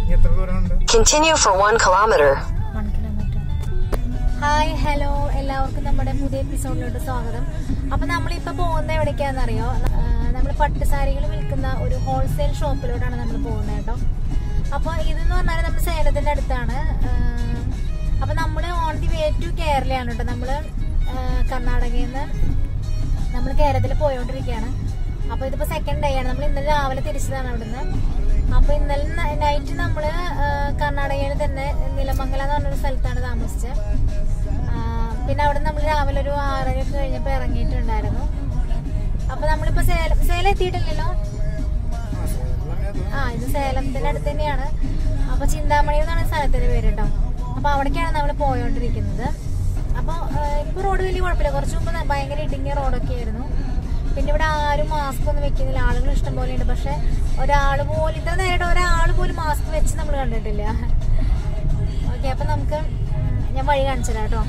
ഇനി എത്ര ദൂരമുണ്ട് Continue for one kilometer. One kilometre hi hello എല്ലാവർക്കും നമ്മുടെ പുതിയ എപ്പിസോഡിലോട്ട് സ്വാഗതം അപ്പൊ നമ്മളിപ്പോ പോകുന്ന എവിടേക്കാണെന്നറിയോ നമ്മൾ പട്ടുസാരികൾ വിൽക്കുന്ന ഒരു ഹോൾസെയിൽ ഷോപ്പിലോട്ടാണ് നമ്മൾ പോകുന്നത് കേട്ടോ അപ്പൊ ഇതെന്ന് പറഞ്ഞാൽ നമ്മൾ സേലത്തിന്റെ അടുത്താണ് ആഹ് അപ്പൊ നമ്മൾ ഓൺ ദി വേ ടു കേരളയാണ് കേട്ടോ നമ്മള് ആഹ് കർണാടകയിൽ നിന്ന് നമ്മൾ കേരളത്തിൽ പോയോണ്ടിരിക്കുകയാണ് അപ്പൊ ഇതിപ്പോ സെക്കൻഡ് ഡേ ആണ് നമ്മൾ ഇന്നലെ രാവിലെ തിരിച്ചതാണ് അവിടുന്ന് അപ്പൊ ഇന്നലെ നൈറ്റ് നമ്മള് ആ, കർണാടകയിൽ തന്നെ നിലമംഗലം എന്ന് പറഞ്ഞൊരു സ്ഥലത്താണ് താമസിച്ചത് ആ, പിന്നെ അവിടെ നമ്മൾ രാവിലെ ഒരു ആറര ഒക്കെ കഴിഞ്ഞപ്പോ ഇറങ്ങിയിട്ടുണ്ടായിരുന്നു അപ്പൊ നമ്മളിപ്പോ സേലം സേലം എത്തിയിട്ടില്ലല്ലോ ആ, സേലം ആ ഇത് സേലത്തിന്റെ അടുത്ത് തന്നെയാണ് അപ്പൊ ചിന്താമണി എന്നാണ് സ്ഥലത്തിന്റെ പേര് കേട്ടോ അപ്പൊ അവിടേക്കാണ് നമ്മൾ പോയോണ്ടിരിക്കുന്നത് അപ്പൊ ഇപ്പൊ റോഡ് വലിയ കുഴപ്പമില്ല കുറച്ച് മുമ്പ് ന- ഭയങ്കര ഇടുങ്ങിയ റോഡൊക്കെ ആയിരുന്നു പിന്നെ ഇവിടെ ആരും മാസ്ക് ഒന്നും വെക്കുന്നില്ല ആളുകൾ ഇഷ്ടം പോലെ ഉണ്ട് പക്ഷെ ഒരാൾ പോലും ഇത്ര നേരിട്ട് ഒരാൾ പോലും മാസ്ക് വെച്ച് നമ്മൾ കണ്ടിട്ടില്ല ഓക്കെ അപ്പൊ നമുക്ക് ഉം, ഞാൻ വഴി കാണിച്ചു തരാം കേട്ടോ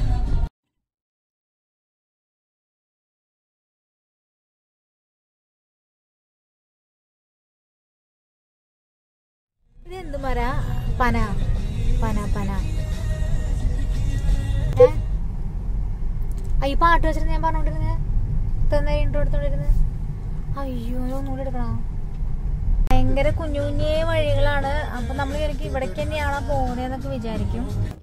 ഇത് എന്ത് മര പന പന പന ഏ? ആ, ഈ പാട്ട് വെച്ചിട്ട് ഞാൻ പറഞ്ഞോണ്ടിരുന്നത് തന്നെ ഇൻട്രോ എടുത്തോണ്ടിരുന്നത് അയ്യോ ഒന്നുകൂടി എടുക്കണം ഭയങ്കര കുഞ്ഞു കുഞ്ഞേ വഴികളാണ് അപ്പൊ നമ്മൾ വിചാരിക്കും ഇവിടേക്ക് തന്നെയാണോ പോകുന്നതെന്നൊക്കെ വിചാരിക്കും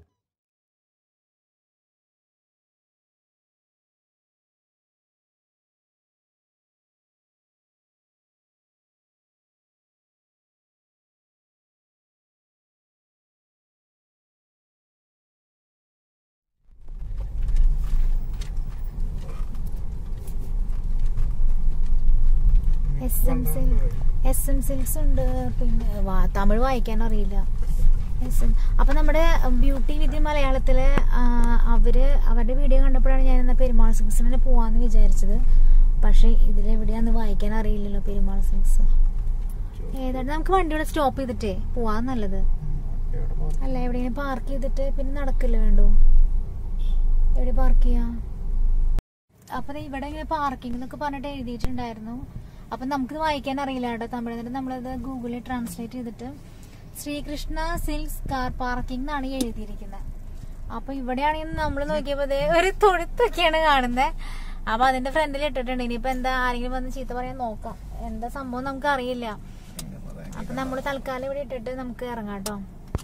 എസ് എം സിൽ എസ് എം സിൽക്സ് ഉണ്ട് പിന്നെ വാ- തമിഴ് വായിക്കാൻ അറിയില്ല എസ് എം അപ്പൊ നമ്മുടെ ബ്യൂട്ടി വിധി മലയാളത്തില് ആ, അവര് അവരുടെ വീഡിയോ കണ്ടപ്പോഴാണ് ഞാൻ എന്നാ പെരുമാൾ സിൽക്സിനെ പോവാന്ന് വിചാരിച്ചത് പക്ഷെ ഇതിലെവിടെയാന്ന് വായിക്കാൻ അറിയില്ലല്ലോ പെരുമാൾ സിൽക്സ് ഏതാണ് നമുക്ക് വണ്ടിയുടെ സ്റ്റോപ്പ് ചെയ്തിട്ടേ പോവാൻ നല്ലത് എവിടെ പോകുന്നു? അല്ല എവിടെയെങ്കിലും പാർക്ക് ചെയ്തിട്ട് പിന്നെ നടക്കില്ല വേണ്ടോ എവിടെ പാർക്ക് ചെയ്യാം അപ്പൊ ദേ ഇവിടെ ഇങ്ങനെ പാർക്കിംഗ് എന്നൊക്കെ പറഞ്ഞിട്ട് എഴുതിയിട്ടുണ്ടായിരുന്നു അപ്പൊ നമുക്കിത് വായിക്കാൻ അറിയില്ല കേട്ടോ തമിഴ് എന്നിട്ട് നമ്മളത് ഗൂഗിളിൽ ട്രാൻസ്ലേറ്റ് ചെയ്തിട്ട് ശ്രീകൃഷ്ണ സിൽക്സ് കാർ പാർക്കിംഗ് എന്നാണ് എഴുതിയിരിക്കുന്നത് അപ്പൊ ഇവിടെയാണെങ്കിൽ നമ്മൾ നോക്കിയപ്പോ ദേ ഒരു തൊഴുത്തൊക്കെയാണ് കാണുന്നത് അപ്പൊ അതിന്റെ ഫ്രണ്ടിൽ ഇട്ടിട്ടുണ്ട് ഇനിയിപ്പോ എന്താ ആരെങ്കിലും വന്ന് ചീത്ത പറയാൻ നോക്കാം എന്താ സംഭവം നമുക്ക് അറിയില്ല അപ്പൊ നമ്മൾ തൽക്കാലം ഇവിടെ ഇട്ടിട്ട് നമുക്ക് ഇറങ്ങാം കേട്ടോ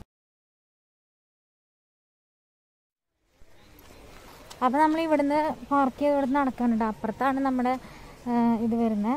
അപ്പൊ നമ്മൾ ഇവിടുന്ന് പാർക്ക് ചെയ്ത് ഇവിടുന്ന് നടക്കാനുണ്ട് അപ്പുറത്താണ് നമ്മുടെ ആ, ഇത് വരുന്നത്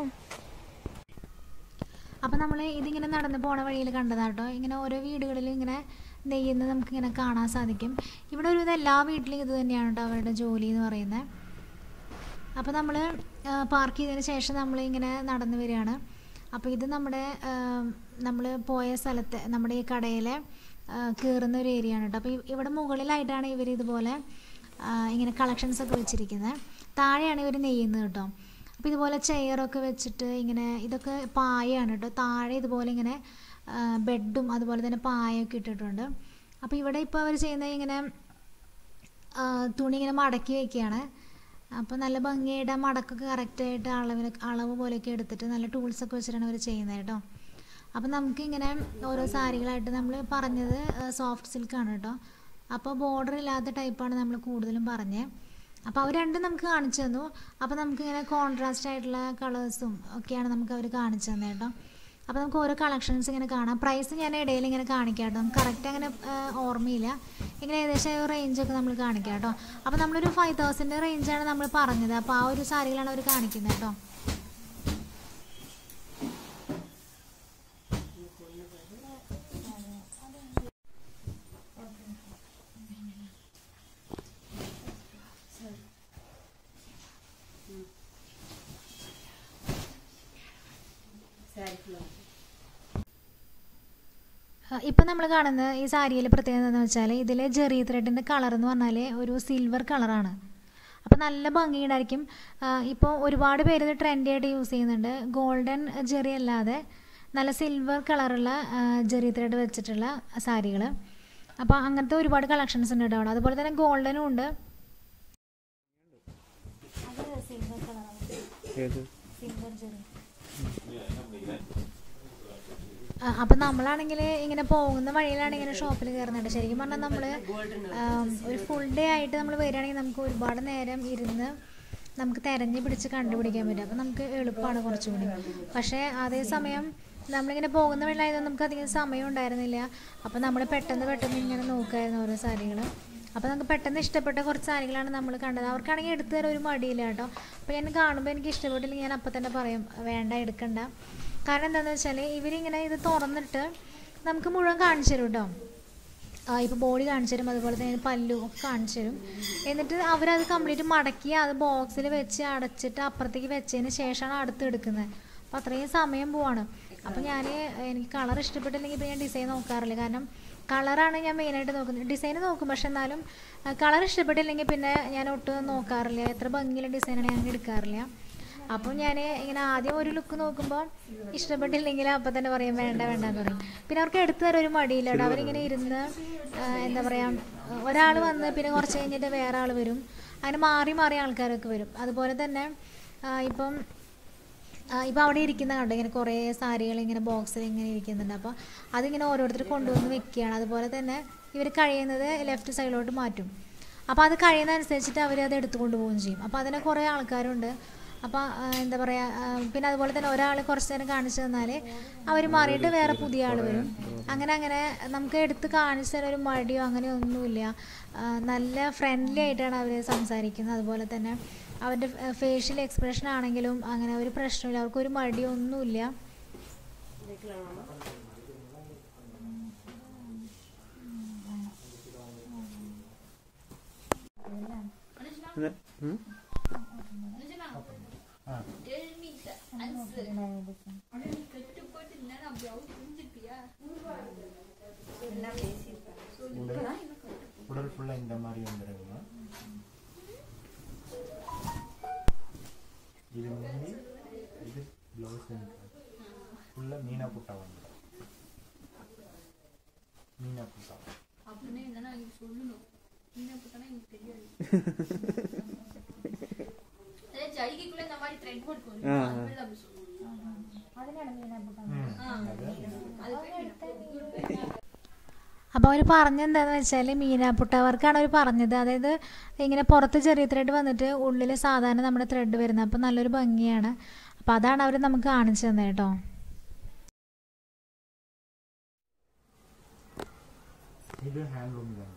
അപ്പൊ നമ്മൾ ഇതിങ്ങനെ നടന്ന് പോണ വഴിയിൽ കണ്ടതാട്ടോ ഇങ്ങനെ ഓരോ വീടുകളിൽ ഇങ്ങനെ നെയ്യുന്നത് നമുക്ക് ഇങ്ങനെ കാണാൻ സാധിക്കും ഇവിടെ ഒരു എല്ലാ വീട്ടിലും ഇത് തന്നെയാണ് കേട്ടോ അവരുടെ ജോലി എന്ന് പറയുന്നത് അപ്പോൾ നമ്മൾ പാർക്ക് ചെയ്തതിന് ശേഷം നമ്മൾ ഇങ്ങനെ നടന്നു വരികയാണ് അപ്പോൾ ഇത് നമ്മുടെ നമ്മൾ പോയ സ്ഥലത്ത് നമ്മുടെ ഈ കടയിലെ ആ, കയറുന്ന ഒരു ഏരിയ ആണ് കേട്ടോ അപ്പോൾ ഇവിടെ മുകളിലായിട്ടാണ് ഇവർ ഇതുപോലെ ആ, ഇങ്ങനെ കളക്ഷൻസ് ഒക്കെ വെച്ചിരിക്കുന്നത് താഴെയാണ് ഇവർ നെയ്യുന്നത് കേട്ടോ അപ്പോൾ ഇതുപോലെ ചെയറൊക്കെ വെച്ചിട്ട് ഇങ്ങനെ ഇതൊക്കെ പായയാണ് കേട്ടോ താഴെ ഇതുപോലെ ഇങ്ങനെ ആ, ബെഡും അതുപോലെ തന്നെ പായൊക്കെ ഇട്ടിട്ടുണ്ട് അപ്പോൾ ഇവിടെ ഇപ്പോൾ അവർ ചെയ്യുന്നത് ഇങ്ങനെ ആ, തുണി ഇങ്ങനെ മടക്കി വെക്കുകയാണ് അപ്പോൾ നല്ല ഭംഗിയായിട്ട് ആ മടക്കൊക്കെ കറക്റ്റായിട്ട് അളവിന് അളവ് പോലെയൊക്കെ എടുത്തിട്ട് നല്ല ടൂൾസൊക്കെ വെച്ചിട്ടാണ് അവർ ചെയ്യുന്നത് കേട്ടോ അപ്പോൾ നമുക്കിങ്ങനെ ഓരോ സാരികളായിട്ട് നമ്മൾ പറഞ്ഞത് സോഫ്റ്റ് സിൽക്കാണ് കേട്ടോ അപ്പോൾ ബോർഡർ ഇല്ലാത്ത ടൈപ്പാണ് നമ്മൾ കൂടുതലും പറഞ്ഞത് അപ്പോൾ അവർ രണ്ടും നമുക്ക് കാണിച്ചു തന്നു അപ്പോൾ നമുക്കിങ്ങനെ കോൺട്രാസ്റ്റ് ആയിട്ടുള്ള കളേഴ്സും ഒക്കെയാണ് നമുക്ക് അവർ കാണിച്ചു തന്നെ കേട്ടോ അപ്പോൾ നമുക്ക് ഓരോ കളക്ഷൻസ് ഇങ്ങനെ കാണാം പ്രൈസ് ഞാൻ ഇടയിൽ ഇങ്ങനെ കാണിക്കാം കേട്ടോ നമുക്ക് കറക്റ്റ് അങ്ങനെ ആ, ഓർമ്മയില്ല ഇങ്ങനെ ഏകദേശം റേഞ്ചൊക്കെ നമ്മൾ കാണിക്കാം കേട്ടോ അപ്പോൾ നമ്മളൊരു ഫൈവ് തൗസൻഡ് റേഞ്ചാണ് നമ്മൾ പറഞ്ഞത് അപ്പോൾ ആ ഒരു സാരികളാണ് അവർ കാണിക്കുന്നത് കേട്ടോ ഇപ്പം നമ്മൾ കാണുന്ന ഈ സാരിയിലെ പ്രത്യേകത എന്താണെന്ന് വെച്ചാൽ ഇതിൽ ജെറി ത്രെഡിൻ്റെ കളർ എന്ന് പറഞ്ഞാൽ ഒരു സിൽവർ കളറാണ് അപ്പോൾ നല്ല ഭംഗിയുണ്ടായിരിക്കും ഇപ്പോൾ ഒരുപാട് പേര് ഇത് ട്രെൻഡി ആയിട്ട് യൂസ് ചെയ്യുന്നുണ്ട് ഗോൾഡൻ ജെറി അല്ലാതെ നല്ല സിൽവർ കളറുള്ള ജെറി ത്രെഡ് വെച്ചിട്ടുള്ള സാരികൾ അപ്പോൾ അങ്ങനത്തെ ഒരുപാട് കളക്ഷൻസ് ഉണ്ട് കേട്ടോ അവിടെ അതുപോലെ തന്നെ ഗോൾഡനും ഉണ്ട് സിൽവർ കളറാണ് ഏത് സിൽവർ ജെറി ആ, അപ്പം നമ്മളാണെങ്കിൽ ഇങ്ങനെ പോകുന്ന വഴിയിലാണ് ഇങ്ങനെ ഷോപ്പിൽ കയറുന്നുണ്ട് ശരിക്കും പറഞ്ഞാൽ നമ്മൾ ഒരു ഫുൾ ഡേ ആയിട്ട് നമ്മൾ വരികയാണെങ്കിൽ നമുക്ക് ഒരുപാട് നേരം ഇരുന്ന് നമുക്ക് തിരഞ്ഞു പിടിച്ച് കണ്ടുപിടിക്കാൻ പറ്റും അപ്പം നമുക്ക് എളുപ്പമാണ് കുറച്ചുകൂടി പക്ഷേ അതേസമയം നമ്മളിങ്ങനെ പോകുന്ന വഴിയിലായതുകൊണ്ട് നമുക്ക് അധികം സമയം ഉണ്ടായിരുന്നില്ല അപ്പം നമ്മൾ പെട്ടെന്ന് പെട്ടെന്ന് ഇങ്ങനെ നോക്കുമായിരുന്നു ഓരോ സാരികൾ അപ്പോൾ നമുക്ക് പെട്ടെന്ന് ഇഷ്ടപ്പെട്ട കുറച്ച് സാരികളാണ് നമ്മൾ കണ്ടത് അവർക്കാണെങ്കിൽ എടുത്തു തരാൻ ഒരു മടിയില്ല കേട്ടോ അപ്പോൾ ഞാൻ കാണുമ്പോൾ എനിക്ക് ഇഷ്ടപ്പെട്ടില്ലെങ്കിൽ ഞാൻ അപ്പം തന്നെ പറയും വേണ്ട എടുക്കണ്ട കാരണം എന്താണെന്ന് വെച്ചാൽ ഇവരിങ്ങനെ ഇത് തുറന്നിട്ട് നമുക്ക് മുഴുവൻ കാണിച്ചു തരും കേട്ടോ ഇപ്പോൾ ബോഡി കാണിച്ചു തരും അതുപോലെ തന്നെ പല്ലു ഒക്കെ കാണിച്ചു തരും എന്നിട്ട് അവരത് കംപ്ലീറ്റ് മടക്കി അത് ബോക്സിൽ വെച്ച് അടച്ചിട്ട് അപ്പുറത്തേക്ക് വെച്ചതിന് ശേഷമാണ് അടുത്ത് എടുക്കുന്നത് അപ്പോൾ അത്രയും സമയം പോവാണ് അപ്പോൾ ഞാൻ എനിക്ക് കളർ ഇഷ്ടപ്പെട്ടില്ലെങ്കിൽ ഇപ്പോൾ ഞാൻ ഡിസൈൻ നോക്കാറില്ല കാരണം കളറാണ് ഞാൻ മെയിനായിട്ട് നോക്കുന്നത് ഡിസൈൻ നോക്കും പക്ഷെ എന്നാലും കളർ ഇഷ്ടപ്പെട്ടില്ലെങ്കിൽ പിന്നെ ഞാൻ ഒട്ടും നോക്കാറില്ല എത്ര ഭംഗിയുള്ള ഡിസൈനാണ് ഞാൻ എടുക്കാറില്ല അപ്പം ഞാൻ ഇങ്ങനെ ആദ്യം ഒരു ലുക്ക് നോക്കുമ്പോൾ ഇഷ്ടപ്പെട്ടില്ലെങ്കിൽ അപ്പം തന്നെ പറയും വേണ്ട വേണ്ട എന്ന് പറയും പിന്നെ അവർക്ക് എടുത്തു തരാൻ ഒരു മടിയില്ല കേട്ടോ അവരിങ്ങനെ ഇരുന്ന് ആ, എന്താ പറയുക ഒരാൾ വന്ന് പിന്നെ കുറച്ച് കഴിഞ്ഞിട്ട് വേറെ ആൾ വരും അങ്ങനെ മാറി മാറി ആൾക്കാരൊക്കെ വരും അതുപോലെ തന്നെ ആ, ഇപ്പം ഇപ്പോൾ അവിടെ ഇരിക്കുന്ന കണ്ടോ ഇങ്ങനെ കുറേ സാരികൾ ഇങ്ങനെ ബോക്സിൽ ഇങ്ങനെ ഇരിക്കുന്നുണ്ട് അപ്പോൾ അതിങ്ങനെ ഓരോരുത്തർ കൊണ്ടുവന്ന് വെക്കുകയാണ് അതുപോലെ തന്നെ ഇവർ കഴിയുന്നത് ലെഫ്റ്റ് സൈഡിലോട്ട് മാറ്റും അപ്പോൾ അത് കഴിയുന്ന അനുസരിച്ചിട്ട് അവർ അത് എടുത്തുകൊണ്ട് പോവുകയും ചെയ്യും അപ്പോൾ അതിന് കുറേ ആൾക്കാരുണ്ട് അപ്പോൾ എന്താ പറയുക പിന്നെ അതുപോലെ തന്നെ ഒരാൾ കുറച്ച് നേരം കാണിച്ചു തന്നാൽ അവർ മാറിയിട്ട് വേറെ പുതിയ ആൾ വരും അങ്ങനെ അങ്ങനെ നമുക്ക് എടുത്ത് കാണിച്ചു തരാൻ ഒരു മടിയോ അങ്ങനെ ഒന്നുമില്ല ആ, നല്ല ഫ്രണ്ട്ലി ആയിട്ടാണ് അവർ സംസാരിക്കുന്നത് അതുപോലെ തന്നെ അവരുടെ ഫേഷ്യൽ എക്സ്പ്രഷൻ ആണെങ്കിലും അങ്ങനെ ഒരു പ്രശ്നമില്ല അവർക്കൊരു മടിയോ ഒന്നുമില്ല ഇത്, ഉം? உடல் ஃபுல்லாக இந்த மாதிரி வந்துடுங்க இது முந்தி இது ப்ளவுஸ் ஃபுல்லாக மீனா புட்டா வந்துடும் மீனா புட்டா அப்படின்னு என்னன்னா எனக்கு சொல்லணும் என்ன போட்டானா எனக்கு தெரியாது அதே ஜரிகைக்குள்ள இந்த மாதிரி த்ரெட் ஒர்க் வரும் ஆ, அது ஆ. மாதிரி அப்படி சொல்லணும் ம் அது அது பேர் അപ്പോൾ അവർ പറഞ്ഞെന്താന്ന് വെച്ചാൽ മീനാപ്പുട്ടവർക്കാണ് അവർ പറഞ്ഞത് അതായത് ഇങ്ങനെ പുറത്ത് ചെറിയ ത്രെഡ് വന്നിട്ട് ഉള്ളിൽ സാധാരണ നമ്മുടെ ത്രെഡ് വരുന്നത് അപ്പോൾ നല്ലൊരു ഭംഗിയാണ് അപ്പോൾ അതാണ് അവർ നമുക്ക് കാണിച്ചു തന്നെ കേട്ടോ இது ஹேண்ட்லூம் தான்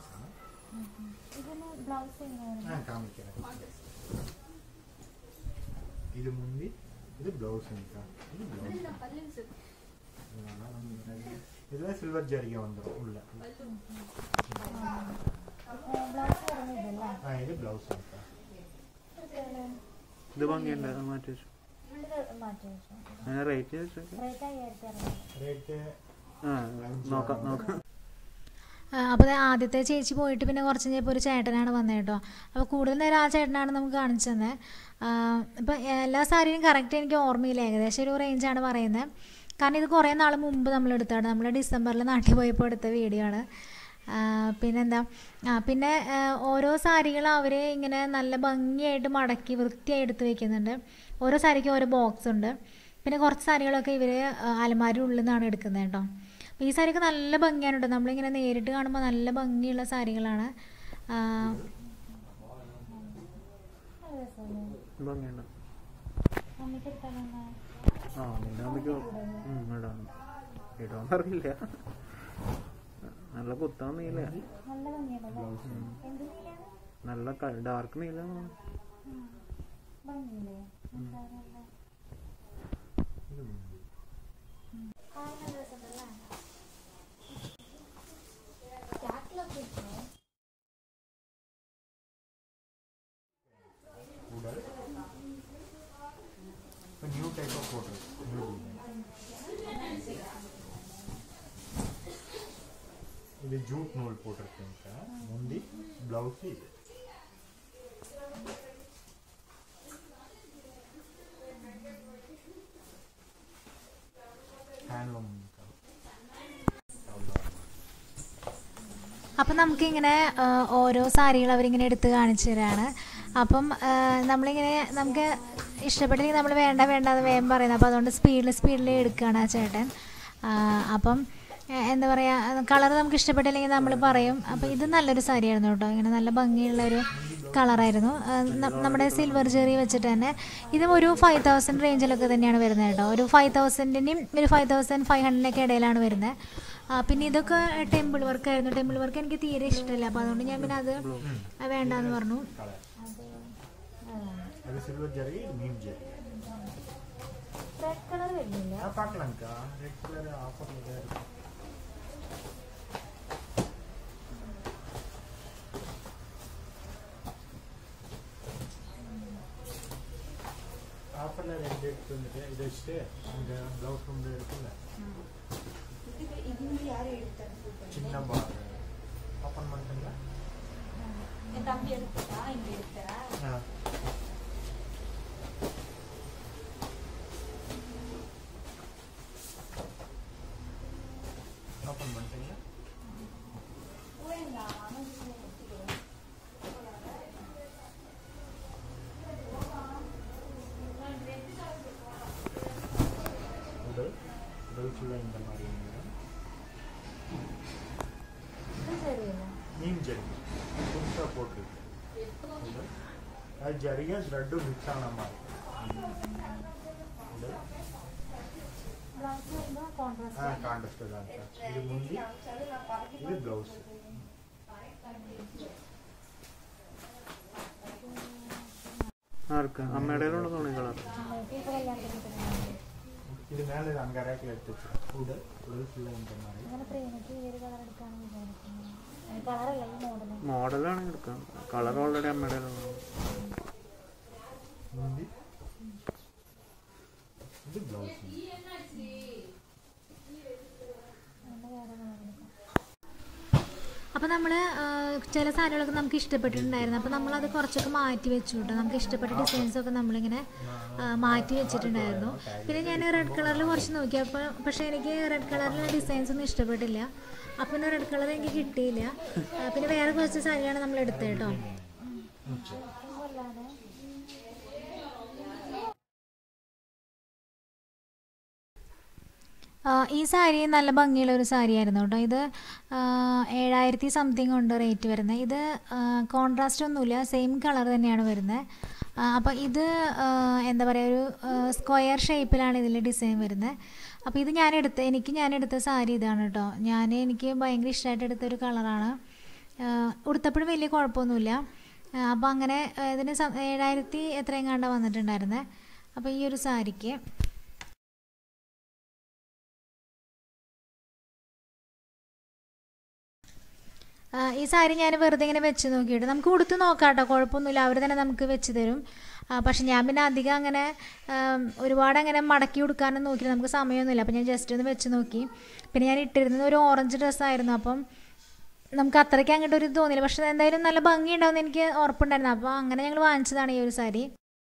ஆ காமிக்கிறேன் இது முந்தி இது ப்ளவுஸ் இது ப்ளவுஸ் பல்லுன்னு சொல்லு இதில் சில்வர் ஜரிகை வந்துடும் உள்ள ആ ഇത് ബ്ലൗസ് ഇത് ഭംഗിയുണ്ട് അത് മാറ്റി വെച്ചു അങ്ങനെ റേറ്റ് ചോദിച്ചു റേറ്റ് ആ നോക്കാം നോക്കാം അപ്പോൾ ആദ്യത്തെ ചേച്ചി പോയിട്ട് പിന്നെ കുറച്ച് കഴിഞ്ഞപ്പോൾ ഒരു ചേട്ടനാണ് വന്നത് കേട്ടോ അപ്പോൾ കൂടുതൽ നേരം ആ ചേട്ടനാണ് നമുക്ക് കാണിച്ചു തന്നെ ഇപ്പോൾ എല്ലാ സാരിയും കറക്റ്റ് എനിക്ക് ഓർമ്മയില്ല ഏകദേശം ഒരു റേഞ്ചാണ് പറയുന്നത് കാരണം ഇത് കുറേ നാൾ മുമ്പ് നമ്മൾ എടുത്താണ് നമ്മൾ ഡിസംബറിൽ നാട്ടിൽ പോയപ്പോൾ എടുത്ത വീഡിയോ ആണ് ആ, പിന്നെന്താ ആ പിന്നെ ആ, ഓരോ സാരികൾ അവർ ഇങ്ങനെ നല്ല ഭംഗിയായിട്ട് മടക്കി വൃത്തിയായി എടുത്ത് വെക്കുന്നുണ്ട് ഓരോ സാരിക്കും ഓരോ ബോക്സ് ഉണ്ട് പിന്നെ കുറച്ച് സാരികളൊക്കെ ഇവർ അലമാരി ഉള്ളിൽ നിന്നാണ് എടുക്കുന്നത് കേട്ടോ അപ്പോൾ ഈ സാരിയൊക്കെ നല്ല ഭംഗിയാണ് കേട്ടോ നമ്മളിങ്ങനെ നേരിട്ട് കാണുമ്പോൾ നല്ല ഭംഗിയുള്ള സാരികളാണ് ആ, ഭംഗിയുണ്ട് ആ നിന്റെ അമ്മയ്ക്ക് ഇടാണ് ഇടാന്ന് അറിയില്ല നല്ല കുത്താൻ നീല നല്ല ഡാർക്ക് നീല உடல் இப்போ நியூ டைப் ஆஃப் போட்டிருக்கு நியூ இது ஜூட் நூல் போட்டிருக்கேங்க முந்தி ப்ளவுஸ் இது ஹேண்ட்லூம் അപ്പം നമുക്കിങ്ങനെ ആ, ഓരോ സാരികൾ അവരിങ്ങനെ എടുത്ത് കാണിച്ചു തരാണ് അപ്പം ആ, നമ്മളിങ്ങനെ നമുക്ക് ഇഷ്ടപ്പെട്ടില്ലെങ്കിൽ നമ്മൾ വേണ്ട വേണ്ട എന്ന് വേഗം പറയുന്നത് അപ്പോൾ അതുകൊണ്ട് സ്പീഡിൽ സ്പീഡിൽ എടുക്കുകയാണ് ആ ചേട്ടൻ ആ, അപ്പം എ- എന്താ പറയുക കളർ നമുക്ക് ഇഷ്ടപ്പെട്ടില്ലെങ്കിൽ നമ്മൾ പറയും അപ്പോൾ ഇത് നല്ലൊരു സാരിയായിരുന്നു കേട്ടോ ഇങ്ങനെ നല്ല ഭംഗിയുള്ളൊരു കളറായിരുന്നു ആ, ന- നമ്മുടെ സിൽവർ ജെറി വെച്ചിട്ട് തന്നെ ഇതും ഒരു ഫൈവ് തൗസൻഡ് റേഞ്ചിലൊക്കെ തന്നെയാണ് വരുന്നത് കേട്ടോ ഒരു ഫൈവ് തൗസൻഡിൻ്റെയും ഒരു ഫൈവ് തൗസൻഡ് ഫൈവ് ഹൺഡ്രഡിനൊക്കെ ഇടയിലാണ് വരുന്നത് ആ, പിന്നെ ഇതൊക്കെ ടെമ്പിൾ വർക്കായിരുന്നു ടെമ്പിൾ വർക്ക് എനിക്ക് തീരെ ഇഷ്ടമില്ല അപ്പോൾ അതുകൊണ്ട് ഞാൻ പിന്നെ അത് വേണ്ടാന്ന് പറഞ്ഞു அது சில்வர் ஜரி இது மீன் ஜரி റെഡ് കളർ വരുന്നില്ല நான் பார்க்கலாம்க்கா ரெட் கலர் ஆஃபரில் தான் இருக்கும் ஆஃபரில் ரெண்டு எடுத்து வந்துட்டு இதை வச்சுட்டு இந்த ப்ளவுஸ் ரூமில் இருக்குல்ல சின்ன பார் ஓப்பன் பண்ணுறீங்களா ஆ ஓப்பன் பண்ணிட்டீங்களா உடல் உடல் ஃபுல்லாக இந்த மாதிரி இருந்தது மீன் ஜரி புதுசாக போட்டிருக்கு உடல் அது ஜரிகா த்ரெட்டும் மிக்ஸ் ஆன மாதிரி உடல் ஆ கான்ட்ராஸ்ட் தான் சார் இது முந்தி இது ப்ளவுஸ் ആർക്ക് അമ്മയുടെയിലുള്ള തുണി കളർ இது மேலே அங்கே ரேக்கில் எடுத்து வச்சிருக்கேன் உடல் உடல் ஃபுல்லாக இந்த மாதிரி മോഡലാണെങ്കിൽ എടുക്കാം കളർ ഓൾറെഡി അമ്മയുടെ முந்தி இது ப்ளவுஸ் അപ്പോൾ നമ്മൾ ചില സാരികളൊക്കെ നമുക്ക് ഇഷ്ടപ്പെട്ടിട്ടുണ്ടായിരുന്നു അപ്പോൾ നമ്മളത് കുറച്ചൊക്കെ മാറ്റി വെച്ചു കേട്ടോ നമുക്ക് ഇഷ്ടപ്പെട്ട ഡിസൈൻസൊക്കെ നമ്മളിങ്ങനെ ആ, മാറ്റി വെച്ചിട്ടുണ്ടായിരുന്നു പിന്നെ ഞാൻ റെഡ് കളറിൽ കുറച്ച് നോക്കി അപ്പോൾ പക്ഷേ എനിക്ക് റെഡ് കളറിലുള്ള ഡിസൈൻസ് ഒന്നും ഇഷ്ടപ്പെട്ടില്ല അപ്പോൾ പിന്നെ റെഡ് കളർ എനിക്ക് കിട്ടിയില്ല ആ, പിന്നെ വേറെ കുറച്ച് സാരിയാണ് നമ്മൾ എടുത്തത് കേട്ടോ ആ, ഈ സാരി നല്ല ഭംഗിയുള്ള ഒരു സാരിയായിരുന്നു കേട്ടോ ഇത് ആ, ഏഴായിരത്തി സംതിങ് ഉണ്ട് റേറ്റ് വരുന്നത് ഇത് കോൺട്രാസ്റ്റ് ഒന്നുമില്ല സെയിം കളർ തന്നെയാണ് വരുന്നത് അപ്പോൾ ഇത് ആ, എന്താ പറയുക ഒരു സ്ക്വയർ ഷേപ്പിലാണ് ഇതിൽ ഡിസൈൻ വരുന്നത് അപ്പോൾ ഇത് ഞാൻ എടുത്ത എനിക്ക് ഞാൻ എടുത്ത സാരി ഇതാണ് കേട്ടോ ഞാൻ എനിക്ക് ഭയങ്കര ഇഷ്ടമായിട്ട് എടുത്ത ഒരു കളറാണ് ഉടുത്തപ്പോഴും വലിയ കുഴപ്പമൊന്നുമില്ല അപ്പോൾ അങ്ങനെ ആ, ഇതിന് സം- ഏഴായിരത്തി എത്രയും കണ്ട വന്നിട്ടുണ്ടായിരുന്നത് അപ്പോൾ ഈ ഒരു സാരിക്ക് ആ, ഈ സാരി ഞാൻ വെറുതെ ഇങ്ങനെ വെച്ച് നോക്കിയിട്ട് നമുക്ക് ഉടുത്ത് നോക്കാം കേട്ടോ കുഴപ്പമൊന്നുമില്ല അവർ തന്നെ നമുക്ക് വെച്ച് തരും ആ, പക്ഷെ ഞാൻ പിന്നെ അധികം അങ്ങനെ ആം, ഒരുപാട് അങ്ങനെ മടക്കി ഉടുക്കാനും നോക്കിയിട്ട് നമുക്ക് സമയമൊന്നുമില്ല അപ്പം ഞാൻ ജസ്റ്റ് ഒന്ന് വെച്ച് നോക്കി പിന്നെ ഞാൻ ഇട്ടിരുന്നത് ഒരു ഓറഞ്ച് ഡ്രസ്സായിരുന്നു അപ്പം നമുക്ക് അത്രയ്ക്ക് അങ്ങോട്ട് ഒരു ഇത് തോന്നിയില്ല പക്ഷെ എന്തായാലും നല്ല ഭംഗി ഉണ്ടാവുമെന്ന് എനിക്ക് ഉറപ്പുണ്ടായിരുന്നു അപ്പോൾ അങ്ങനെ ഞങ്ങൾ വാങ്ങിച്ചതാണ് ഈ ഒരു സാരി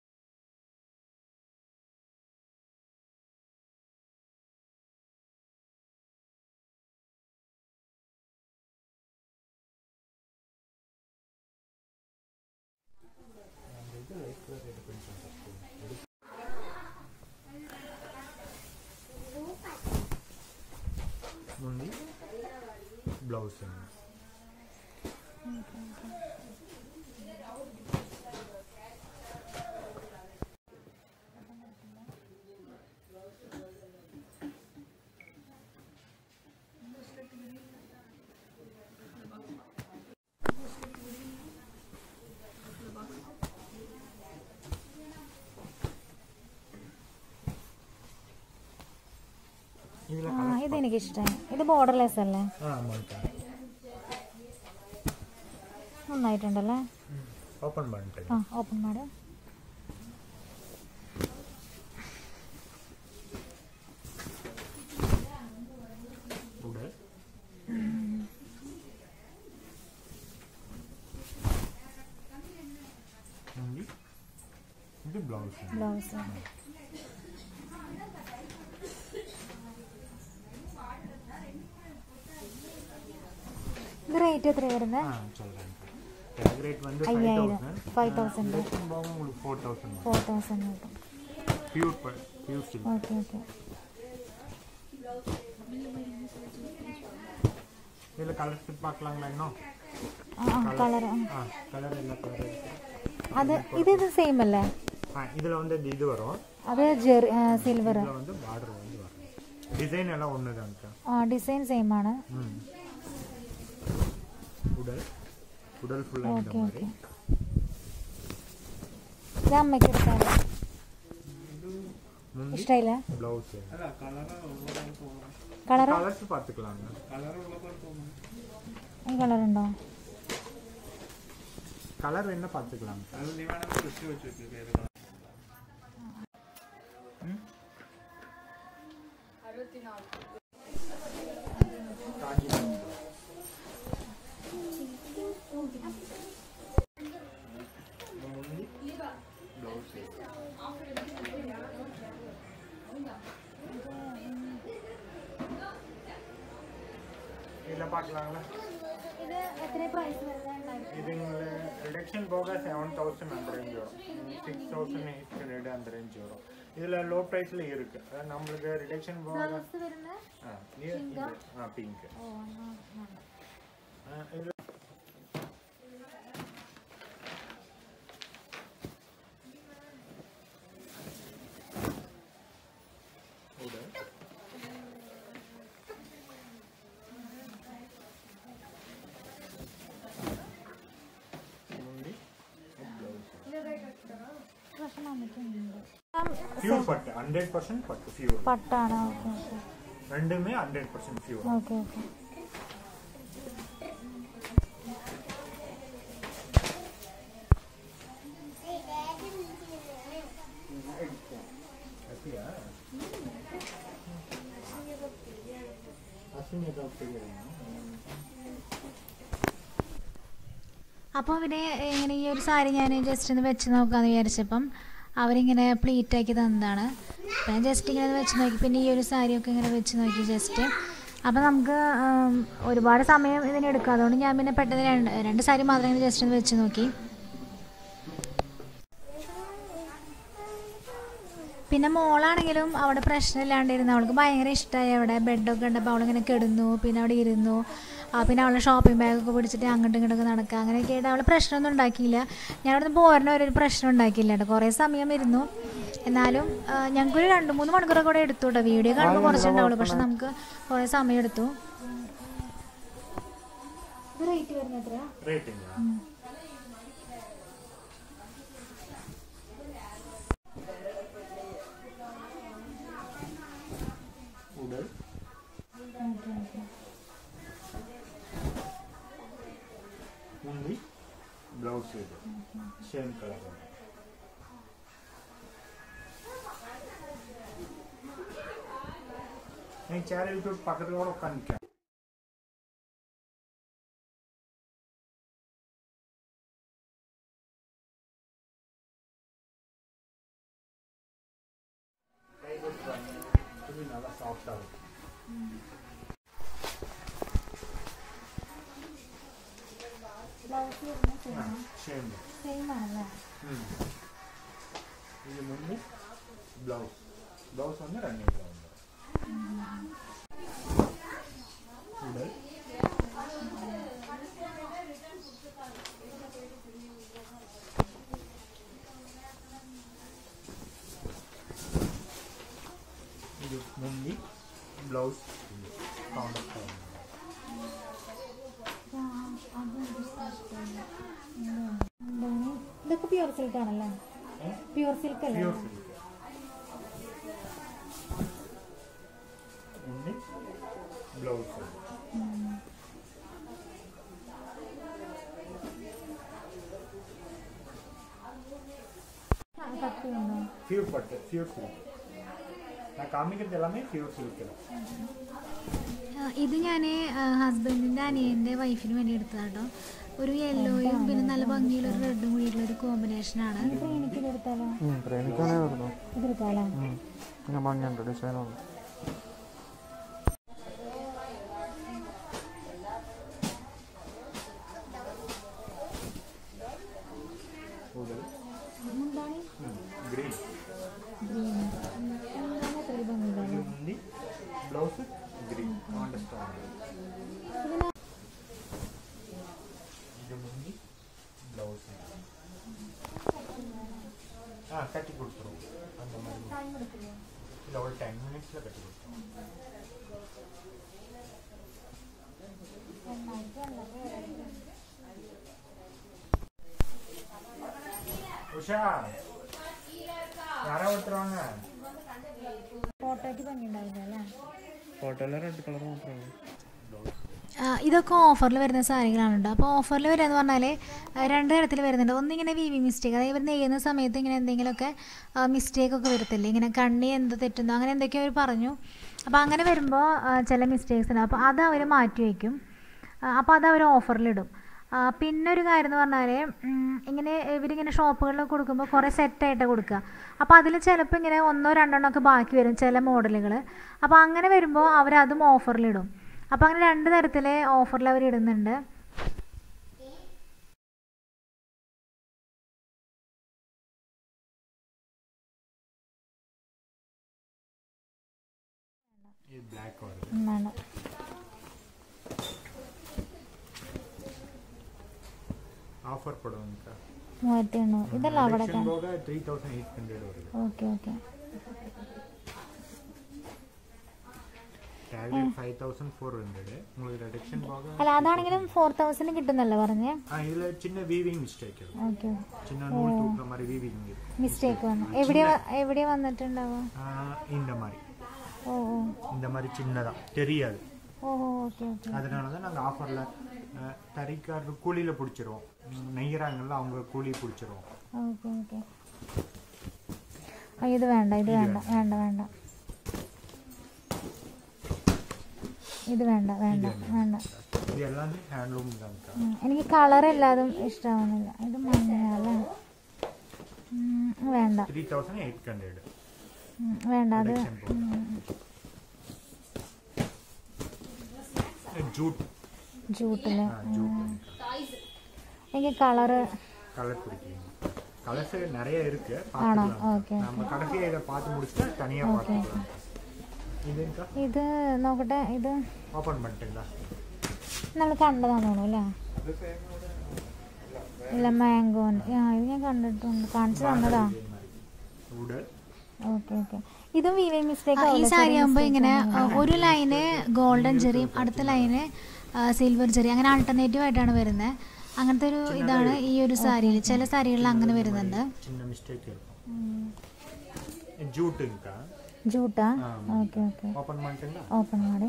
முந்தி ப்ளவுஸ் இதில் ആ ഇതെനിക്ക് ഇഷ്ടമായി ഇത് ബോർഡർലെസ് അല്ലേ ஆ ஆமாங்கக்கா നന്നായിട്ടുണ്ടല്ലേ ஓப்பன் பண்ணிட்டேன் ആ ഓപ്പൺ മാഡം உடல் முந்தி இது ப்ளவுஸ் ബ്ലൗസ് ഇത് റേറ്റ് എത്രയാണ് വരുന്നത് ஆ சொல்கிறேன் டேக் ரேட் வந்து ஃபைவ் ஐயாயிரம். தௌசண்ட் 5,000. லட்சம் பாவம் உங்களுக்கு ஃபோர் தௌசண்ட் ഫോർ തൗസൻഡ് കിട്ടും pure pure silk okay okay இதில் கலர் ஸ்டிப் பார்க்கலாங்களா இன்னும் കളർ ஆ கலர் எல்லா கலர் അത് ഇത് ഇത് സെയിം അല്ലേ ஆ இதில் வந்து இந்த இது வரும் അത് ജെറി സിൽവർ இதில் வந்து பார்டர் வந்து வரும் டிசைன் எல்லாம் ஒன்று தான்க்கா ആ ഡിസൈൻ സെയിം ആണ് ம் உடல் உடல் ஃபுல்லாக இந்த ഓക്കെ மாதிரி ഓക്കെ ഇത് അമ്മയ്ക്ക് എടുത്താലോ முந்தி ഇഷ്ടമായില്ല ப்ளவுஸு കളർ கலர்ஸ் பார்த்துக்கலாங்க ഈ കളർ ഉണ്ടോ கலர் என்ன பார்த்துக்கலாங்க അത് നീ വേണമെങ്കിൽ കൃഷി വെച്ച് വെക്കുക ഏത് കളർ முந்தி ப்ளவுஸு இதில் பார்க்கலாங்களா ഇത് എത്ര പ്രൈസ് വരുന്നത് இது ரிடக்ஷன் போக செவன் தௌசண்ட் அந்த ரேஞ்ச் வரும் சிக்ஸ் தௌசண்ட் எயிட் ஹண்ட்ரட் அந்த ரேஞ்ச் வரும் இதில் லோ ப்ரைஸில் இருக்கு அதாவது நம்மளுக்கு ரிடக்ஷன் போக ബ്ലൗസ് വരുന്നത് ஆ இது இது. ஆ பிங்க் ഓ എന്നാ വേണ്ട. இது உடல். முந்தி പക്ഷെ നമുക്കുണ്ട് பியூர் பட்டு ஹண்ட்ரட் பர்சன்ட் பட்டு பியூர் പട്ടാണ് ഓക്കെ ഓക്കെ ரெண்டுமே hundred percent pure okay okay அப்படியா அசிங்க ஏதாவது தெரியுமா അപ്പോൾ അവര് ഇങ്ങനെ ഈ ഒരു സാരി ഞാൻ ജസ്റ്റ് ഒന്ന് വെച്ച് നോക്കാമെന്ന് വിചാരിച്ചപ്പം അവരിങ്ങനെ പ്ലീറ്റ് ആക്കി തന്നതാണ് അപ്പം ഞാൻ ജസ്റ്റ് ഇങ്ങനെ ഒന്ന് വെച്ച് നോക്കി പിന്നെ ഈ ഒരു സാരിയൊക്കെ ഇങ്ങനെ വെച്ച് നോക്കി ജസ്റ്റ് അപ്പം നമുക്ക് ഉം, ഒരുപാട് സമയം ഇതിനെടുക്കും അതുകൊണ്ട് ഞാൻ പിന്നെ പെട്ടെന്ന് രണ്ട് രണ്ട് സാരി മാത്രം ഇങ്ങനെ ജസ്റ്റ് ഒന്ന് വെച്ച് നോക്കി പിന്നെ മോളാണെങ്കിലും അവിടെ പ്രശ്നമില്ലാണ്ടിരുന്നു അവൾക്ക് ഭയങ്കര ഇഷ്ടമായി അവിടെ ബെഡൊക്കെ ഉണ്ടപ്പോൾ അവളിങ്ങനെ കിടന്നു പിന്നെ അവിടെ ഇരുന്നു ആ പിന്നെ അവളെ ഷോപ്പിംഗ് ബാഗൊക്കെ പിടിച്ചിട്ട് അങ്ങോട്ടും ഇങ്ങോട്ടൊക്കെ നടക്കുക അങ്ങനെയൊക്കെ ആയിട്ട് അവൾ പ്രശ്നമൊന്നും ഉണ്ടാക്കിയില്ല ഞാൻ അവിടെ നിന്ന് പോരണ ഒരു പ്രശ്നം ഉണ്ടാക്കിയില്ല കേട്ടോ കുറേ സമയം ഇരുന്നു എന്നാലും ആ, ഞങ്ങൾക്കൊരു രണ്ട് മൂന്ന് മണിക്കൂറൊക്കെ കൂടെ എടുത്തു കേട്ടോ വീഡിയോ കാണുമ്പോൾ കുറച്ചുണ്ടാവുള്ളൂ പക്ഷെ നമുക്ക് കുറേ സമയം എടുത്തു ഇത് റേറ്റ് വരുന്നത് എത്രയാ ரேட்டுங்களா உடல் முந்தி ப்ளவுஸ் இது சேம் கலர் நீங்கள் சேர் விட்டு பக்கத்துல கூட உட்காந்துக்க இது நல்லா சாஃப்டாக இருக்கும் ബ്ലൗസ് വരുന്നത് சேம் സെയിം ആണല്ലേ ம் இது வந்து ப்ளவுஸ் ப்ளவுஸ் வந்து ரன்னிங்கில் வந்துடும் உடல் இது முந்தி ப்ளவுஸ் கவுண்டர் എന്താണ് ഇതൊക്കെ പ്യൂർ സിൽക്ക് ആണല്ലേ പ്യൂർ സിൽക്ക് അല്ലേ പ്യൂർ സിൽക്ക് മുന്തി ബ്ലൗസ് ആ, കട്ടിയുണ്ടോ பியூர் பட்டு பியூர் சில்க் நான் காமிக்கிறது எல்லாமே பியூர் சில்க் தான் ആ, ഇത് ഞാൻ ഹസ്ബൻഡിൻ്റെ അനിയൻ്റെ വൈഫിന് വേണ്ടി എടുത്തതാട്ടോ ഒരു യെല്ലോയും പിന്നെ നല്ല ഭംഗിയുള്ള ഒരു റെഡും കൂടിയിട്ടുള്ള ഒരു കോമ്പിനേഷനാണ് എനിക്കിത് എടുത്താലോ ട്രെയിനിക്കാണേ വരുന്നു ഇത് എടുത്താലോ പിന്നെ ഭംഗിയുണ്ട് ഡിസൈനുണ്ട് உடல் എന്താണ് கிரீன் ഗ്രീൻ എന്താണ് അത്ര ഭംഗിയില്ല இது முந்தி ப்ளவுஸு கிரீன் ടെൻ മിനിറ്റ്സിൽ കട്ടി കൊടുക്കാം ഉഷാ யாரா ஒருத்தர் வாங்க ഫോട്ടോയ്ക്ക് ഭംഗിയുണ്ടാവില്ല അല്ലേ ഫോട്ടോയിലെ റെഡ് കളർ മാത്രമാണ് ആ, ഇതൊക്കെ ഓഫറിൽ വരുന്ന സാരികളാണ് കേട്ടോ അപ്പോൾ ഓഫറിൽ വരിക എന്ന് പറഞ്ഞാൽ ആ, രണ്ട് തരത്തിൽ വരുന്നുണ്ട് ഒന്നിങ്ങനെ വി വി മിസ്റ്റേക്ക് അതായത് ഇവർ നെയ്യുന്ന സമയത്ത് ഇങ്ങനെ എന്തെങ്കിലുമൊക്കെ മിസ്റ്റേക്ക് ഒക്കെ വരത്തില്ലേ ഇങ്ങനെ കണ്ണി എന്ത് തെറ്റുന്നോ അങ്ങനെ എന്തൊക്കെയോ അവർ പറഞ്ഞു അപ്പോൾ അങ്ങനെ വരുമ്പോൾ ആ, ചില മിസ്റ്റേക്സ് ഉണ്ട് അപ്പോൾ അത് അവർ മാറ്റി വയ്ക്കും അപ്പോൾ അത് അവർ ഓഫറിലിടും ആ, പിന്നെ ഒരു കാര്യം എന്ന് പറഞ്ഞാൽ ഇങ്ങനെ ഇവരിങ്ങനെ ഷോപ്പുകളിൽ കൊടുക്കുമ്പോൾ കുറേ സെറ്റായിട്ട് കൊടുക്കുക അപ്പോൾ അതിൽ ചിലപ്പോൾ ഇങ്ങനെ ഒന്നോ രണ്ടെണ്ണോ ഒക്കെ ബാക്കി വരും ചില മോഡലുകൾ അപ്പോൾ അങ്ങനെ വരുമ്പോൾ അവരതും ഓഫറിലിടും അപ്പോൾ അങ്ങനെ രണ്ട് തരത്തിൽ ഓഫറിൽ അവർ ഇടുന്നുണ്ട് இது பிளாக் வருது വേണ്ട ஆஃபர் போடுவாங்கக்கா മൂവായിരത്തി എണ്ണൂറ് ഇതല്ല അവിടെ Reduction போக த்ரீ தௌசண்ட் எயிட் ஹண்ட்ரட் வருது okay okay tag five thousand four hundred உங்களுக்கு റിഡക്ഷൻ போக അല്ല അതാണെങ്കിലും ഫോർ തൗസൻഡ് കിട്ടുന്നല്ലേ പറഞ്ഞേ ആ ഇതിൽ ചിന്ന വീവിങ് മിസ്റ്റേക്ക് இருக்கும் ഓക്കെ சின்ன நூல் தூக்குற மாதிரி வீவிங் இருக்கும் മിസ്റ്റേക്ക് വന്നു എവിടെ എവിടെ വന്നിട്ടുണ്ടാവുക ஆ, இந்த மாதிரி ഓ ഓ இந்த மாதிரி சின்னதா தெரியாது ഓ ഓക്കെ ഓക്കെ அதனால தான் நாங்கள் ஆஃபரில் தறிக்காரர் கூலியில் பிடிச்சிருவோம் நெய்கிறாங்கல்ல அவங்க கூலி பிடிச்சிருவோம் ഓക്കെ ഓക്കെ ആ ഇത് വേണ്ട ഇത് വേണ്ട വേണ്ട വേണ്ട ഇത് വേണ്ട വേണ്ട വേണ്ട இது எல்லாமே ஹேண்ட்லூம் தான்க்கா ഉം, എനിക്ക് കളർ എല്ലാതും ഇഷ്ടമാവുന്നില്ല ഇത് മഞ്ഞയല്ലേ ഉം, വേണ്ട த்ரீ தௌசண்ட் எயிட் ஹண்ட்ரட் ഉം, വേണ്ട അത് റിഡക്ഷൻ പോകും ஜூட் ജൂട്ടില് ஆ ஜூட் എനിക്ക് കളറ് கலர் பிடிக்கிறீங்க கலர்ஸ் நிறைய இருக்கு ആണോ பார்த்துக்கலாம் ഓക്കെ நம்ம கடைசியாக இதை பார்த்து முடிச்சுட்டு தனியாக பார்த்துக்கலாம் இதுக்கா ഇത് നോക്കട്ടെ ഇത് ஓப்பன் பண்ணிட்டுங்களா നമ്മൾ കണ്ടതാന്ന് തോന്നുന്നു അല്ലേ ഇല്ല മാംഗോ ആ ഇത് ഞാൻ കണ്ടിട്ടുണ്ട് കാണിച്ചു തന്നതാ உடல் ഓക്കെ ഓക്കെ ഇതും വി വൈ മിസ്റ്റേക്ക് ഈ സാരി ആകുമ്പോൾ ഇങ്ങനെ ആ, ഒരു ലൈന് ഗോൾഡൻ ചെറിയും അടുത്ത ലൈന് സിൽവർ ചെറി അങ്ങനെ ആൾട്ടർനേറ്റീവ് ആയിട്ടാണ് വരുന്നത് അങ്ങനത്തെ ഒരു ഇതാണ് ഈ ഒരു സാരിയിൽ ചില സാരികളിൽ അങ്ങനെ വരുന്നുണ്ട് சின்ன மிஸ்டேக் இருக்கும் ஜூட்டுங்கக்கா ജൂട്ടാ ഓക്കെ ಓಕೆ ஓப்பன் பண்ணிட்டுங்களா ಓಪನ್ ಮಾಡಿ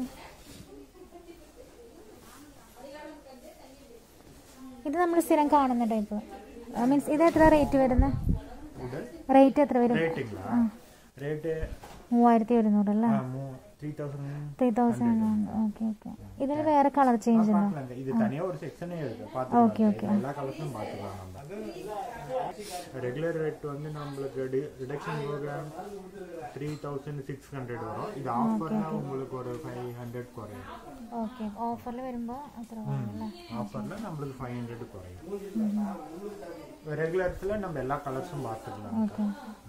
ഇത് നമ്മൾ സ്ഥിരം കാണുന്ന ടൈപ്പ് മീൻസ് ഇത് എത്ര റേറ്റ് വരുന്നത് உடல் റേറ്റ് എത്ര വരും ரேட்டுங்களா ரேட்டு മൂവായിരത്തി ഒരുന്നൂറ് അല്ലേ three thousand three thousand okay okay ഇതിന് വേറെ കളർ ചേഞ്ച് ഉണ്ടോ பார்க்கலாங்க இது தனியா ஒரு செக்ஷனே இருக்கு ஓகே, பார்த்துக்கலாம் ஓகே. எல்லா கலர்ஸும் பார்த்துக்கலாம் நம்ம ரெகுலர் ரேட் வந்து நம்மளுக்கு ரிடக்ஷன் போக த்ரீ தௌசண்ட் சிக்ஸ் ஹண்ட்ரட் வரும் இது ஆஃபர்னா உங்களுக்கு ஒரு ஃபைவ் ஹண்ட்ரட் குறையும் ഓക്കെ ഓഫറിൽ വരുമ്പോൾ അത്ര വേണമല്ലേ ஆஃபர்ல நம்மளுக்கு ஃபைவ் ஹண்ட்ரட் குறையும் ரெகுலர்ஸில் நம்ம எல்லா கலர்ஸும் பார்த்துக்கலாம் ഓക്കെ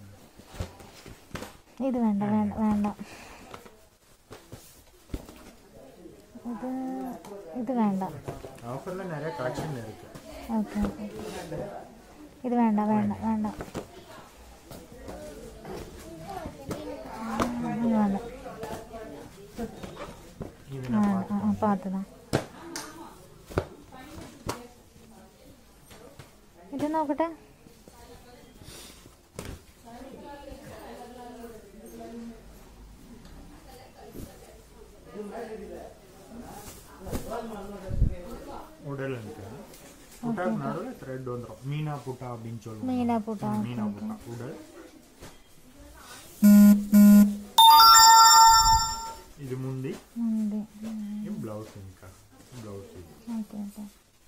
ഇത് വേണ്ട വേണ്ട വേണ്ട ഇത് ഇത് വേണ്ട ஆஃபரில் நிறைய கலெக்ஷன் இருக்கு ഓക്കെ ഓക്കെ ഇത് വേണ്ട വേണ്ട വേണ്ട ഇത് വേണ്ട இது ആ நான் ആ, ആ பார்த்தതാ ഇത് നോക്കട്ടെ உடல் இருக்கு புட்டாக்கு நடுவில் த்ரெட் வந்துடும் மீனா புட்டா அப்படின்னு சொல்லுவாங்க മീന പൂട്ട மீனா புட்டா உடல் இது முந்தி ഉണ്ട് இது பிளவுஸ் இன்கா பிளவுஸ் இது ഓക്കെ ഓക്കെ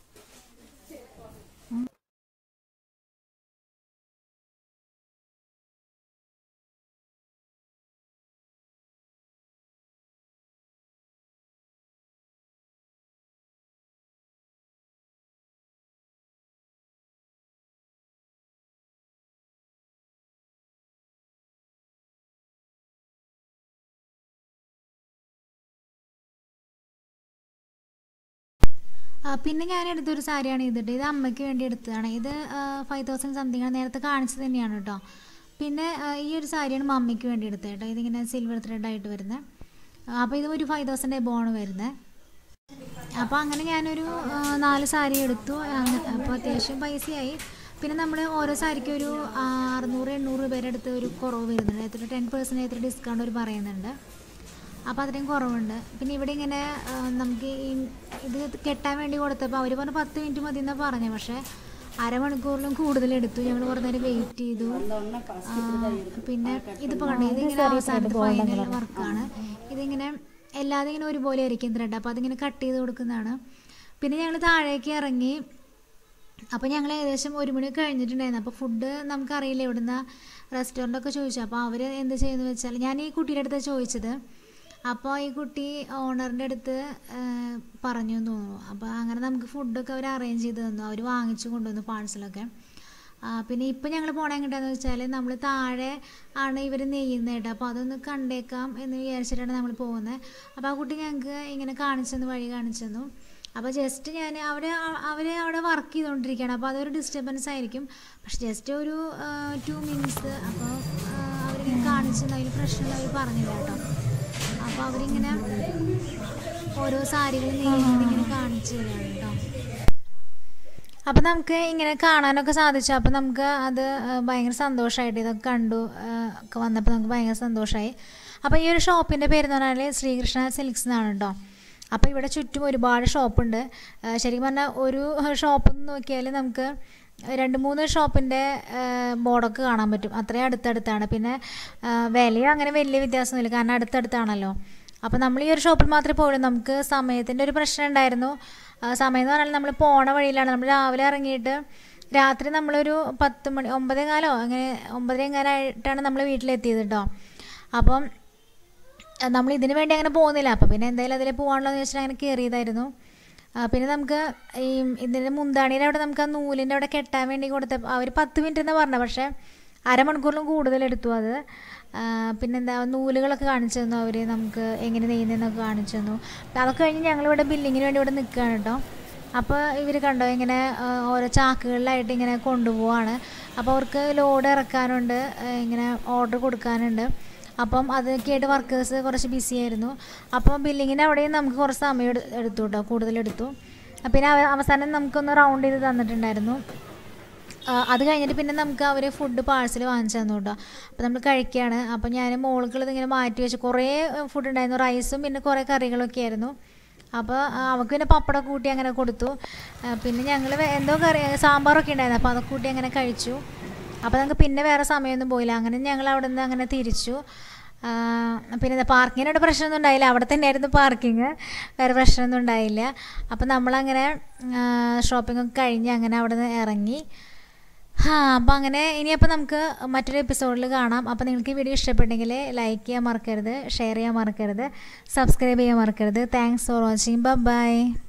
ആ, പിന്നെ ഞാൻ എടുത്തൊരു സാരിയാണ് ഇതിട്ട് ഇത് അമ്മയ്ക്ക് വേണ്ടി എടുത്തതാണ് ഇത് ഫൈവ് തൗസൻഡ് സംതിങ് ആണ് നേരത്തെ കാണിച്ചത് തന്നെയാണ് കേട്ടോ പിന്നെ ആ, ഈ ഒരു സാരിയാണ് മമ്മിക്ക് വേണ്ടി എടുത്തത് കേട്ടോ ഇതിങ്ങനെ സിൽവർ ത്രെഡായിട്ട് വരുന്നത് അപ്പോൾ ഇത് ഒരു ഫൈവ് തൗസൻഡ് എബോണ് വരുന്നത് അപ്പോൾ അങ്ങനെ ഞാനൊരു ആ, നാല് സാരി എടുത്തു അങ്ങനെ അപ്പോൾ അത്യാവശ്യം പൈസയായി പിന്നെ നമ്മൾ ഓരോ സാരിക്കും ഒരു ആ, അറുന്നൂറ് എണ്ണൂറ് രൂപയുടെ അടുത്ത് ഒരു കുറവ് വരുന്നുണ്ട് എത്ര ടെൻ പെർസെൻറ്റ് എത്ര ഡിസ്കൗണ്ട് അവർ പറയുന്നുണ്ട് അപ്പോൾ അത്രയും കുറവുണ്ട് പിന്നെ ഇവിടെ ഇങ്ങനെ ആ, നമുക്ക് ഈ ഇത് കെട്ടാൻ വേണ്ടി കൊടുത്തപ്പോൾ അവർ പറഞ്ഞു പത്ത് മിനിറ്റ് മതി എന്നാണ് പറഞ്ഞത് പക്ഷേ അരമണിക്കൂറിലും കൂടുതൽ എടുത്തു ഞങ്ങൾ കുറേ നേരം വെയിറ്റ് ചെയ്തു ആ, പിന്നെ ഇതിപ്പോൾ കണ്ടു ഇതിങ്ങനെ അവസാനത്തെ ഫൈനൽ വർക്കാണ് ഇതിങ്ങനെ എല്ലാതും ഇങ്ങനെ ഒരുപോലെ ആയിരിക്കും ത്രെഡ് അപ്പോൾ അതിങ്ങനെ കട്ട് ചെയ്ത് കൊടുക്കുന്നതാണ് പിന്നെ ഞങ്ങൾ താഴേക്ക് ഇറങ്ങി അപ്പോൾ ഞങ്ങൾ ഏകദേശം ഒരു മണി കഴിഞ്ഞിട്ടുണ്ടായിരുന്നു അപ്പോൾ ഫുഡ് നമുക്കറിയില്ല എവിടുന്ന റെസ്റ്റോറൻ്റൊക്കെ ചോദിച്ചു അപ്പോൾ അവർ എന്ത് ചെയ്യുന്നു വെച്ചാൽ ഞാൻ ഈ കുട്ടിയുടെ അടുത്ത് ചോദിച്ചത് അപ്പോൾ ഈ കുട്ടി ഓണറിൻ്റെ അടുത്ത് ആ, പറഞ്ഞു എന്ന് തോന്നുന്നു അപ്പോൾ അങ്ങനെ നമുക്ക് ഫുഡൊക്കെ അവർ അറേഞ്ച് ചെയ്ത് തന്നു അവർ വാങ്ങിച്ചു കൊണ്ടുവന്നു പാഴ്സലൊക്കെ ആ, പിന്നെ ഇപ്പം ഞങ്ങൾ പോണ എങ്ങോട്ടാന്ന് വെച്ചാൽ നമ്മൾ താഴെ ആണ് ഇവർ നെയ്യുന്നത് കേട്ടോ അപ്പോൾ അതൊന്ന് കണ്ടേക്കാം എന്ന് വിചാരിച്ചിട്ടാണ് നമ്മൾ പോകുന്നത് അപ്പോൾ ആ കുട്ടി ഞങ്ങൾക്ക് ഇങ്ങനെ കാണിച്ചു തന്നു വഴി കാണിച്ചു തന്നു അപ്പോൾ ജസ്റ്റ് ഞാൻ അവിടെ അവർ അവിടെ വർക്ക് ചെയ്തുകൊണ്ടിരിക്കുകയാണ് അപ്പോൾ അതൊരു ഡിസ്റ്റർബൻസ് ആയിരിക്കും പക്ഷെ ജസ്റ്റ് ഒരു ടു മിനിറ്റ്സ് അപ്പോൾ അവരിങ്ങനെ കാണിച്ചു തന്നു അതിൽ പ്രശ്നമില്ല അവർ പറഞ്ഞില്ല കേട്ടോ അപ്പോൾ അവരിങ്ങനെ ഓരോ സാരികൾ നെയ്യുന്നത് ഇങ്ങനെ കാണിച്ചു തരാണ് കേട്ടോ അപ്പം നമുക്ക് ഇങ്ങനെ കാണാനൊക്കെ സാധിച്ചു അപ്പം നമുക്ക് അത് ആ, ഭയങ്കര സന്തോഷമായിട്ട് ഇതൊക്കെ കണ്ടു ആ, ഒക്കെ വന്നപ്പോൾ നമുക്ക് ഭയങ്കര സന്തോഷമായി അപ്പോൾ ഈ ഒരു ഷോപ്പിൻ്റെ പേര് എന്ന് പറഞ്ഞാൽ ശ്രീകൃഷ്ണ സിൽക്സ് എന്നാണ് കേട്ടോ അപ്പോൾ ഇവിടെ ചുറ്റും ഒരുപാട് ഷോപ്പുണ്ട് ആ, ശരിക്കും പറഞ്ഞാൽ ഒരു ഷോപ്പ് നോക്കിയാൽ നമുക്ക് രണ്ട് മൂന്ന് ഷോപ്പിൻ്റെ ബോർഡൊക്കെ കാണാൻ പറ്റും അത്രയും അടുത്തടുത്താണ് പിന്നെ ആ, വിലയും അങ്ങനെ വലിയ വ്യത്യാസമൊന്നുമില്ല കാരണം അടുത്തടുത്താണല്ലോ അപ്പോൾ നമ്മൾ ഈ ഒരു ഷോപ്പിൽ മാത്രമേ പോയുള്ളൂ നമുക്ക് സമയത്തിൻ്റെ ഒരു പ്രശ്നം ഉണ്ടായിരുന്നു ആ, സമയം എന്ന് പറഞ്ഞാൽ നമ്മൾ പോണ വഴിയിലാണ് നമ്മൾ രാവിലെ ഇറങ്ങിയിട്ട് രാത്രി നമ്മളൊരു പത്ത് മണി ഒമ്പതേ കാലോ അങ്ങനെ ഒമ്പതേ കാലമായിട്ടാണ് നമ്മൾ വീട്ടിലെത്തിയത് കേട്ടോ അപ്പം അഹ് നമ്മൾ ഇതിന് വേണ്ടി അങ്ങനെ പോകുന്നില്ല അപ്പോൾ പിന്നെ എന്തായാലും അതിൽ പോകാനുള്ളതെന്ന് വെച്ചിട്ട് അങ്ങനെ കയറിയതായിരുന്നു ആ, പിന്നെ നമുക്ക് ഈ ഇതിൻ്റെ മുന്താണിയുടെ അവിടെ നമുക്ക് ആ നൂലിൻ്റെ അവിടെ കെട്ടാൻ വേണ്ടി കൊടുത്ത അവർ പത്ത് മിനിറ്റ് എന്ന് പറഞ്ഞത് പക്ഷേ അരമണിക്കൂറിലും കൂടുതൽ എടുത്തു അത് ആ, പിന്നെന്താ നൂലുകളൊക്കെ കാണിച്ചു തന്നു അവർ നമുക്ക് എങ്ങനെ നെയ്യുന്നതെന്നൊക്കെ കാണിച്ചു തന്നു അപ്പോൾ അതൊക്കെ കഴിഞ്ഞ് ഞങ്ങളിവിടെ ബില്ലിങ്ങിന് വേണ്ടി ഇവിടെ നിൽക്കുകയാണ് കേട്ടോ അപ്പോൾ ഇവർ കണ്ടോ ഇങ്ങനെ ആ, ഓരോ ചാക്കുകളിലായിട്ട് ഇങ്ങനെ കൊണ്ടുപോവാണ് അപ്പോൾ അവർക്ക് ലോഡ് ഇറക്കാനുണ്ട് ആ, ഇങ്ങനെ ഓർഡർ കൊടുക്കാനുണ്ട് അപ്പം അതൊക്കെ ആയിട്ട് വർക്കേഴ്സ് കുറച്ച് ബിസി ആയിരുന്നു അപ്പം ബില്ലിങ്ങിന് അവിടെയും നമുക്ക് കുറച്ച് സമയം എടു- എടുത്തു കേട്ടോ കൂടുതലെടുത്തു പിന്നെ അവ- അവസാനം നമുക്കൊന്ന് റൗണ്ട് ചെയ്ത് തന്നിട്ടുണ്ടായിരുന്നു ആ, അത് കഴിഞ്ഞിട്ട് പിന്നെ നമുക്ക് അവർ ഫുഡ് പാഴ്സൽ വാങ്ങിച്ചു തന്നു കേട്ടോ അപ്പോൾ നമ്മൾ കഴിക്കുകയാണ് അപ്പോൾ ഞാൻ മോൾക്കുള്ളത് ഇങ്ങനെ മാറ്റി വെച്ച് കുറേ ഫുഡ് ഉണ്ടായിരുന്നു റൈസും പിന്നെ കുറേ കറികളൊക്കെ ആയിരുന്നു അപ്പോൾ ആ, അവൾക്ക് പിന്നെ പപ്പടം കൂട്ടി അങ്ങനെ കൊടുത്തു ആ, പിന്നെ ഞങ്ങൾ എന്തോ കറി സാമ്പാറൊക്കെ ഉണ്ടായിരുന്നു അപ്പോൾ അതൊക്കെ കൂട്ടി അങ്ങനെ കഴിച്ചു അപ്പോൾ നമുക്ക് പിന്നെ വേറെ സമയമൊന്നും പോയില്ല അങ്ങനെ ഞങ്ങൾ അവിടെ നിന്ന് അങ്ങനെ തിരിച്ചു ആ, പിന്നെ പാർക്കിങ്ങിനോട് പ്രശ്നമൊന്നും ഉണ്ടായില്ല അവിടെ തന്നെയായിരുന്നു പാർക്കിങ് വേറെ പ്രശ്നമൊന്നും ഉണ്ടായില്ല അപ്പോൾ നമ്മളങ്ങനെ ഷോപ്പിംഗ് ഒക്കെ കഴിഞ്ഞ് അങ്ങനെ അവിടെ നിന്ന് ഇറങ്ങി ആ അപ്പോൾ അങ്ങനെ ഇനിയപ്പോൾ നമുക്ക് മറ്റൊരു എപ്പിസോഡിൽ കാണാം അപ്പോൾ നിങ്ങൾക്ക് ഈ വീഡിയോ ഇഷ്ടപ്പെട്ടെങ്കിൽ ലൈക്ക് ചെയ്യാൻ മറക്കരുത് ഷെയർ ചെയ്യാൻ മറക്കരുത് സബ്സ്ക്രൈബ് ചെയ്യാൻ മറക്കരുത് താങ്ക്സ് ഫോർ വാച്ചിങ് ബൈ